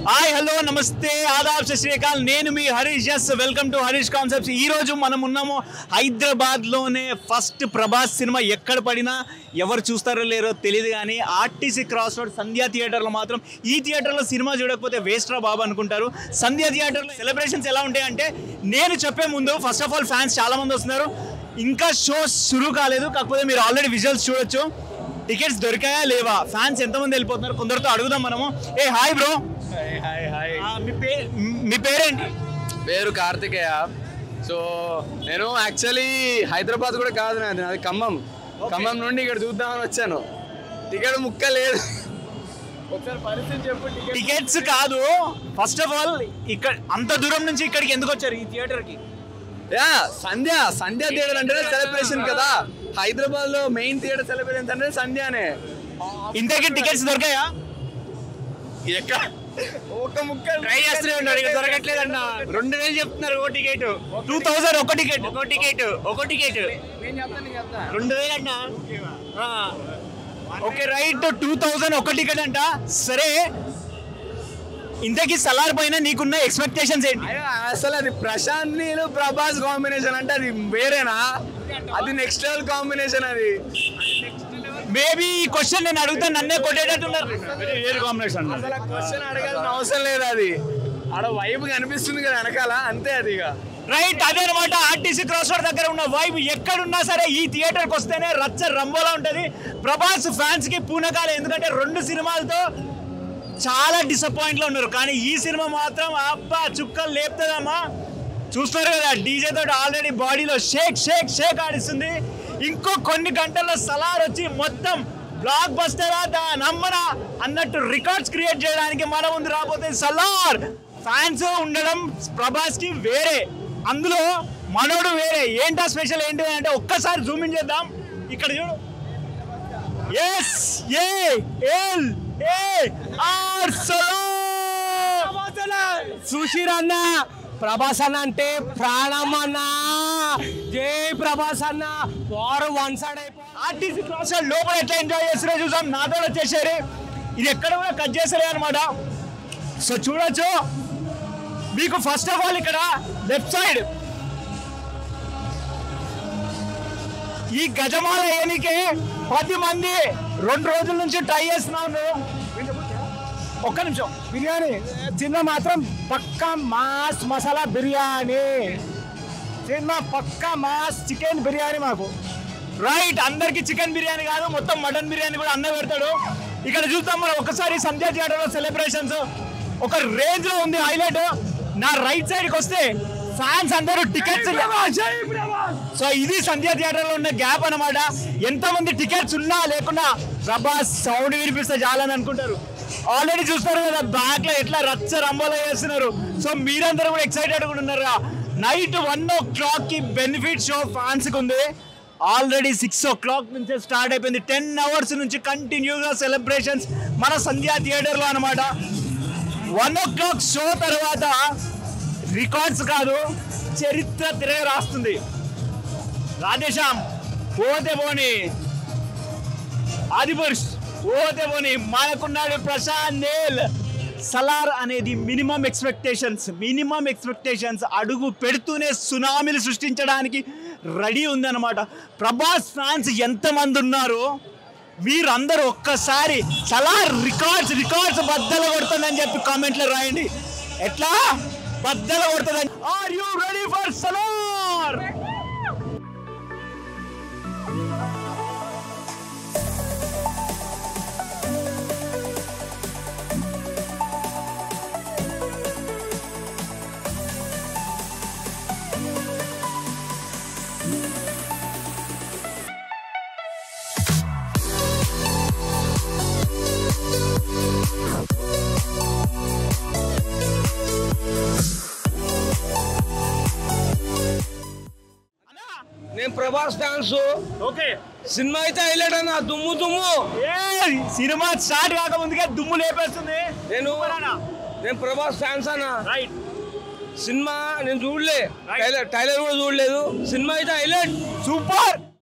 hi hello నమస్తే ఆదాబ్ సత్ శ్రీ అకాల్ నేను మీ Harish S welcome to Harish concepts ఈ రోజు మనం ఉన్నాము హైదరాబాద్ లోనే ఫస్ట్ ప్రభాస్ సినిమా ఎక్కడ పడినా ఎవరు చూస్తారో లేరో తెలియదు కానీ ఆర్టీసీ క్రాస్ రోడ్ సంధ్యా థియేటర్లో మాత్రం ఈ థియేటర్లో సినిమా చూడకపోతే వేస్ట్ రా బాబు అనుకుంటారు సంధ్యా థియేటర్లో సెలబ్రేషన్స్ ఎలా ఉంటాయంటే నేను చెప్పే ముందు ఫస్ట్ ఆఫ్ ఆల్ ఫ్యాన్స్ చాలా మంది వస్తున్నారు ఇంకా షో షురూ కాలేదు కాకపోతే మీరు ఆల్రెడీ విజువల్స్ చూడొచ్చు టికెట్స్ దొరికాయా లేవా ఫ్యాన్స్ ఎంతమంది వెళ్ళిపోతున్నారు కొందరితో అడుగుదాం మనము ఏ హాయ్ బ్రో హాయ్ హాయ్ మీ పేరు మీ పేరేంటి పేరు కార్తికేయ సో నేను యాక్చువల్లీ హైదరాబాద్ కూడా కాదు నాది నాది ఖమ్మం ఖమ్మం నుండి ఇక్కడ చూద్దామని వచ్చాను టికెట్ ముక్క లేదు ఒకసారి పరిస్థితి చెప్పు టికెట్ టికెట్స్ కాదు ఫస్ట్ ఆఫ్ ఆల్ ఇక్కడ అంత దూరం నుంచి ఇక్కడికి ఎందుకు వచ్చారు ఈ థియేటర్ కి యా సంధ్య సంధ్య థియేటర్ అంటే సెలబ్రేషన్ కదా హైదరాబాద్ లో మెయిన్ థియేటర్ సెలబ్రేషన్ అంటే సంధ్యానే ఇంతకీ టికెట్స్ దొరికాయా ఎక్కడ ఒక ముక్క ట్రై చేస్తూనే ఉన్నారు ఇక్కడ దొరకట్లేదన్న రెండు వేలు చెప్తున్నారు ఓ టికెట్ టూ థౌసండ్ ఒక టికెట్ ఒక టికెట్ ఒక టికెట్ నేను చెప్తాను నేను చెప్తా రెండు వేలు అంట ఓకే రైట్ టూ థౌజండ్ ఒక టికెట్ అంట సరే ఇంతకీ సలార్ పైన నీకున్న ఎక్స్పెక్టేషన్స్ ఏంటి అయ్యో, అసలు అది ప్రశాంత్ నీలు ప్రభాస్ కాంబినేషన్ అంటే అది వేరేనా అది నెక్స్ట్ లెవెల్ కాంబినేషన్ అది మేబీ ఈ క్వశ్చన్ నేను అడుగుతాను నన్నే కొట్టేటట్టున్నారు ఏది కాంబినేషన్ అసలు ఆ క్వశ్చన్ అడగాల్సిన అవసరం లేదు అది ఆడ వైబ్ కనిపిస్తుంది కదా వెనకాల అంతే అది ఇక రైట్ అదే అనమాట ఆర్టీసీ క్రాస్ రోడ్ దగ్గర ఉన్న వైబ్ ఎక్కడున్నా సరే ఈ థియేటర్కి వస్తేనే రచ్చ రంబోలా ఉంటది ప్రభాస్ ఫ్యాన్స్ కి పూనకాలు ఎందుకంటే రెండు సినిమాలతో చాలా డిసప్పాయింట్ లో ఉన్నారు కానీ ఈ సినిమా మాత్రం అబ్బా చుక్కలు లేపుతుందమ్మా చూస్తారు కదా డీజే తోటి ఆల్రెడీ బాడీలో షేక్ షేక్ షేక్ ఆడిస్తుంది ఇంకో కొన్ని గంటల్లో సలార్ వచ్చి మొత్తం బ్లాక్ బస్టరా దా నమ్మరా అన్నట్టు రికార్డ్స్ క్రియేట్ చేయడానికి మన ముందు రాబోతే సలార్ ఫ్యాన్స్ ఉండడం ప్రభాస్ కి వేరే అందులో మనోడు వేరే ఏంటా స్పెషల్ ఏంటి అంటే ఒక్కసారి జూమ్ ఇన్ చేద్దాం ఇక్కడ చూడు S A L A R సుశీర్ అన్న ప్రభాస్ అన్న అంటే ప్రాణం అన్న జై ప్రభాస్ అన్న వారు వన్ సైడ్ అయిపో ఆర్టీసీ క్రాస్ లోపల ఎట్లా ఎంజాయ్ చేస్తారో చూసాం నాతో వచ్చేసారు ఇది ఎక్కడ కూడా కట్ చేసలే అనమాట సో చూడొచ్చు మీకు ఫస్ట్ ఆఫ్ ఆల్ ఇక్కడ లెఫ్ట్ సైడ్ ఈ గజమాల ఏనికే పది మంది రెండు రోజుల నుంచి ట్రై చేస్తున్నాను ఒక్క నిమిషం బిర్యానీ సినిమా మాత్రం పక్కా మాస్ మసాలా బిర్యానీ సినిమా పక్కా మాస్ చికెన్ బిర్యానీ మాకు రైట్ అందరికి చికెన్ బిర్యానీ కాదు మొత్తం మటన్ బిర్యానీ కూడా అన్న పెడతాడు ఇక్కడ చూస్తాం మనం ఒకసారి సంధ్యా థియేటర్ లో సెలబ్రేషన్స్ ఒక రేంజ్ లో ఉంది హైలైట్ నా రైట్ సైడ్ కి వస్తే ఫ్యాన్స్ అందరూ టికెట్స్ సో ఇది సంధ్యా థియేటర్ లో ఉన్న గ్యాప్ అన్నమాట ఎంత మంది టికెట్స్ ఉన్నా లేకున్నా ప్రభాస్ సౌండ్ వినిపిస్తే చాలని అనుకుంటారు ఆల్రెడీ చూస్తారు కదా బ్యాక్ లో ఎట్లా రచ్చ రంబోలో చేస్తున్నారు సో మీరందరూ కూడా ఎక్సైటెడ్ కూడా ఉన్నారు నైట్ వన్ ఓ క్లాక్ కి బెనిఫిట్ షో ఫ్యాన్స్ కి ఉంది ఆల్రెడీ సిక్స్ ఓ క్లాక్ నుంచి స్టార్ట్ అయిపోయింది టెన్ అవర్స్ నుంచి కంటిన్యూగా సెలబ్రేషన్స్ మన సంధ్యా థియేటర్లో అనమాట వన్ ఓ క్లాక్ షో తర్వాత రికార్డ్స్ కాదు చరిత్ర తిరగ రాస్తుంది రాధేశ్యామ్ పోతే పోని ఆదిపురుష్ పోతే పోని మనకున్నాడు ప్రశాంత్ నీల్ సలార్ అనేది మినిమం ఎక్స్పెక్టేషన్స్ మినిమం ఎక్స్పెక్టేషన్స్ అడుగు పెడుతూనే సునామీలు సృష్టించడానికి రెడీ ఉందన్నమాట ప్రభాస్ ఫ్యాన్స్ ఎంతమంది ఉన్నారు మీరందరూ ఒక్కసారి సలార్ రికార్డ్స్ రికార్డ్స్ బద్దలు కొడుతుందని చెప్పి కామెంట్లో రాయండి ఎట్లా బద్దలు కొడుతుందని are you ready for Salaar నేను ప్రభాస్ ఫ్యాన్స్ ఓకే సినిమా అయితే హైలైట్ అన్న దుమ్ము దుమ్ము ఏ సినిమా స్టార్ట్ కాకముందుకే దుమ్ము లేపేస్తుంది నేను నేను ప్రభాస్ ఫ్యాన్స్ అన్న రైట్ సినిమా నేను చూడలే టైలర్ టైలర్ కూడా చూడలేదు సినిమా అయితే హైలైట్ సూపర్